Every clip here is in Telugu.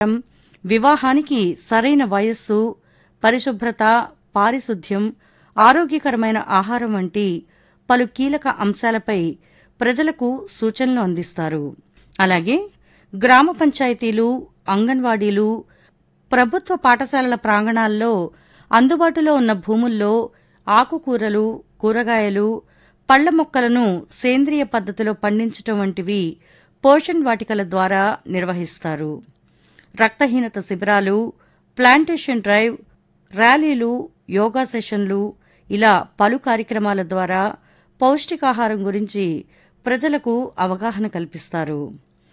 వివాహానికి సరైన వయస్సు పరిశుభ్రత పారిశుధ్యం ఆరోగ్యకరమైన ఆహారం వంటి పలు కీలక అంశాలపై ప్రజలకు సూచనలు అందిస్తారు అలాగే గ్రామ పంచాయతీలు అంగన్వాడీలు ప్రభుత్వ పాఠశాలల ప్రాంగణాల్లో అందుబాటులో ఉన్న భూముల్లో ఆకుకూరలు కూరగాయలు పళ్ల మొక్కలను సేంద్రియ పద్ధతిలో పండించటం వంటివి పోషణ్ వాటికల ద్వారా నిర్వహిస్తారు రక్తహీనత శిబిరాలు ప్లాంటేషన్ డ్రైవ్ ర్యాలీలు యోగా సెషన్లు ఇలా పలు కార్యక్రమాల ద్వారా పౌష్టికాహారం గురించి ప్రజలకు అవగాహన కల్పిస్తారు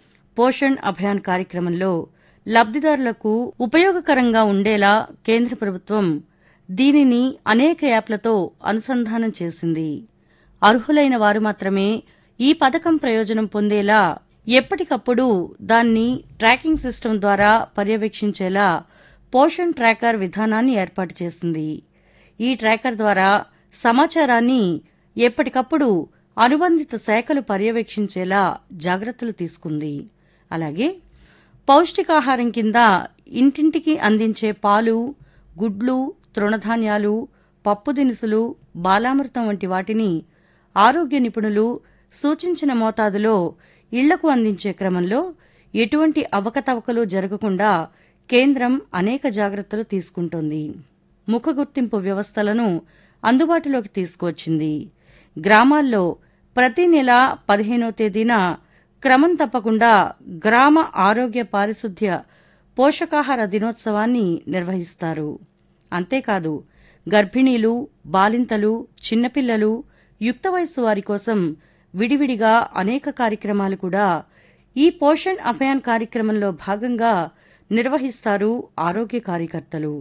పోషణ్ అభియాన్ కార్యక్రమంలో లబ్దిదారులకు ఉపయోగకరంగా ఉండేలా కేంద్ర ప్రభుత్వం దీనిని అనేక యాప్లతో అనుసంధానం చేసింది అర్హులైన వారు మాత్రమే ఈ పథకం ప్రయోజనం పొందేలా ఎప్పటికప్పుడు దాన్ని ట్రాకింగ్ సిస్టమ్ ద్వారా పర్యవేక్షించేలా పోషణ్ ట్రాకర్ విధానాన్ని ఏర్పాటు చేసింది ఈ ట్రాకర్ ద్వారా సమాచారాన్ని ఎప్పటికప్పుడు అనుబంధిత శాఖలు పర్యవేక్షించేలా జాగ్రత్తలు తీసుకుంది అలాగే పౌష్టికాహారం కింద ఇంటింటికి అందించే పాలు గుడ్లు తృణధాన్యాలు పప్పు దినుసులు బాలామృతం వంటి వాటిని ఆరోగ్య నిపుణులు సూచించిన మోతాదులో ఇళ్లకు అందించే క్రమంలో ఎటువంటి అవకతవకలు జరగకుండా కేంద్రం అనేక జాగ్రత్తలు తీసుకుంటోంది ముఖ గుర్తింపు వ్యవస్థలను అందుబాటులోకి తీసుకువచ్చింది గ్రామాల్లో ప్రతి నెల పదిహేనో తేదీన క్రమం తప్పకుండా గ్రామ ఆరోగ్య పారిశుధ్య పోషకాహార దినోత్సవాన్ని నిర్వహిస్తారు అంతేకాదు గర్భిణీలు బాలింతలు చిన్నపిల్లలు యుక్త వయస్సు వారి కోసం విడివిడిగా అనేక కార్యక్రమాలు కూడా ఈ పోషణ్ అభియాన్ కార్యక్రమంలో భాగంగా నిర్వహిస్తారు ఆరోగ్య కార్యకర్తలు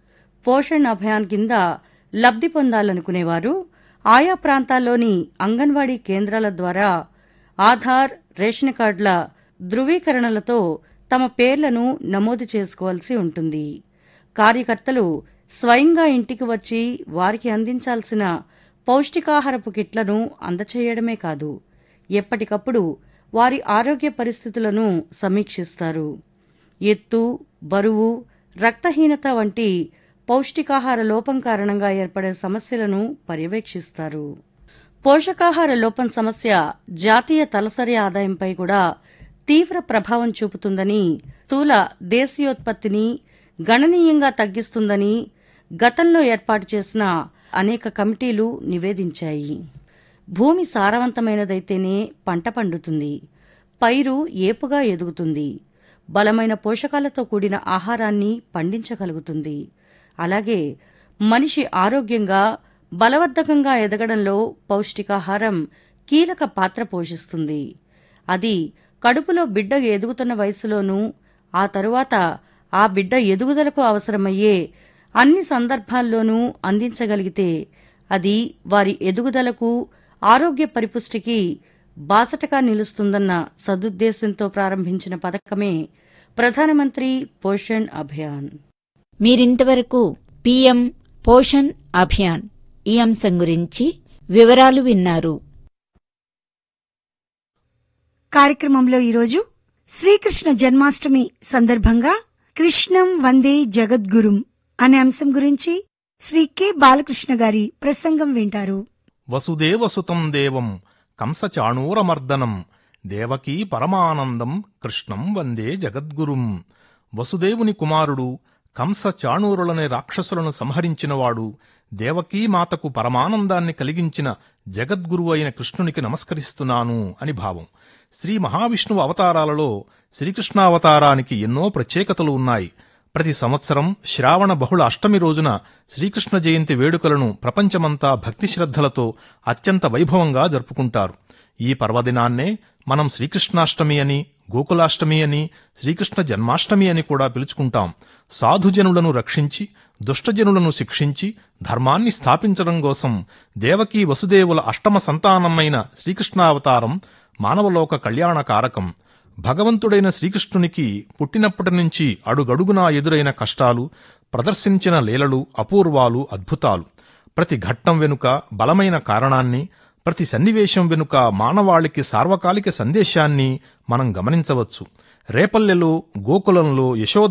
పోషణ్ అభియాన్ కింద లబ్ది పొందాలనుకునేవారు ఆయా ప్రాంతాల్లోని అంగన్వాడీ కేంద్రాల ద్వారా ఆధార్ రేషన్ కార్డుల ధృవీకరణలతో తమ పేర్లను నమోదు చేసుకోవాల్సి ఉంటుంది కార్యకర్తలు స్వయంగా ఇంటికి వచ్చి వారికి అందించాల్సిన పౌష్టికాహారపు కిట్లను అందచేయడమే కాదు ఎప్పటికప్పుడు వారి ఆరోగ్య పరిస్థితులను సమీక్షిస్తారు ఎత్తు బరువు రక్తహీనత వంటి పౌష్టికాహార లోపం కారణంగా ఏర్పడే సమస్యలను పర్యవేక్షిస్తారు పోషకాహార లోపం సమస్య జాతీయ తలసరి ఆదాయంపై కూడా తీవ్ర ప్రభావం చూపుతుందని స్థూల దేశీయోత్పత్తిని గణనీయంగా తగ్గిస్తుందని గతంలో ఏర్పాటు చేసిన అనేక కమిటీలు నివేదించాయి భూమి సారవంతమైనదైతేనే పంట పండుతుంది పైరు ఏపుగా ఎదుగుతుంది బలమైన పోషకాలతో కూడిన ఆహారాన్ని పండించగలుగుతుంది అలాగే మనిషి ఆరోగ్యంగా బలవర్ధకంగా ఎదగడంలో పౌష్టికాహారం కీలక పాత్ర పోషిస్తుంది అది కడుపులో బిడ్డ ఎదుగుతున్న వయసులోనూ ఆ తరువాత ఆ బిడ్డ ఎదుగుదలకు అవసరమయ్యే అన్ని సందర్భాల్లోనూ అందించగలిగితే అది వారి ఎదుగుదలకు ఆరోగ్య పరిపుష్టికి బాసటగా నిలుస్తుందన్న సదుద్దేశంతో ప్రారంభించిన పథకమే ప్రధానమంత్రి పోషణ్ అభియాన్ మీరింతవరకు పీఎం పోషణ్ అభియాన్ ఈ అంశం గురించి వివరాలు విన్నారు కార్యక్రమంలో ఈరోజు శ్రీకృష్ణ జన్మాష్టమి సందర్భంగా కృష్ణం వందే జగద్గురుం అనే అంశం గురించి శ్రీ కె బాలకృష్ణ గారి ప్రసంగం వింటారు వసుదేవసుతం దేవం కంసచాణూరమర్దనం దేవకీ పరమానందం కృష్ణం వందే జగద్గురుం వసుదేవుని కుమారుడు కంస చాణూరులనే రాక్షసులను సంహరించినవాడు దేవకీమాతకు పరమానందాన్ని కలిగించిన జగద్గురు అయిన కృష్ణునికి నమస్కరిస్తున్నాను అని భావం శ్రీ మహావిష్ణువు అవతారాలలో శ్రీకృష్ణావతారానికి ఎన్నో ప్రత్యేకతలు ఉన్నాయి ప్రతి సంవత్సరం శ్రావణ బహుళ అష్టమి రోజున శ్రీకృష్ణ జయంతి వేడుకలను ప్రపంచమంతా భక్తి శ్రద్ధలతో అత్యంత వైభవంగా జరుపుకుంటారు ఈ పర్వదినాన్నే మనం శ్రీకృష్ణాష్టమి అని గోకులాష్టమి అని శ్రీకృష్ణ జన్మాష్టమి అని కూడా పిలుచుకుంటాం సాధుజనులను రక్షించి దుష్టజనులను శిక్షించి ధర్మాన్ని స్థాపించడం కోసం దేవకీ వసుదేవుల అష్టమ సంతానమైన శ్రీకృష్ణావతారం మానవలోక కళ్యాణ కారకం భగవంతుడైన శ్రీకృష్ణునికి పుట్టినప్పటి నుంచి అడుగడుగునా ఎదురైన కష్టాలు ప్రదర్శించిన లీలలు అపూర్వాలు అద్భుతాలు ప్రతి ఘట్టం వెనుక బలమైన కారణాన్ని ప్రతి సన్నివేశం వెనుక మానవాళికి సార్వకాలిక సందేశాన్ని మనం గమనించవచ్చు రేపల్లెలో గోకులంలో యశోద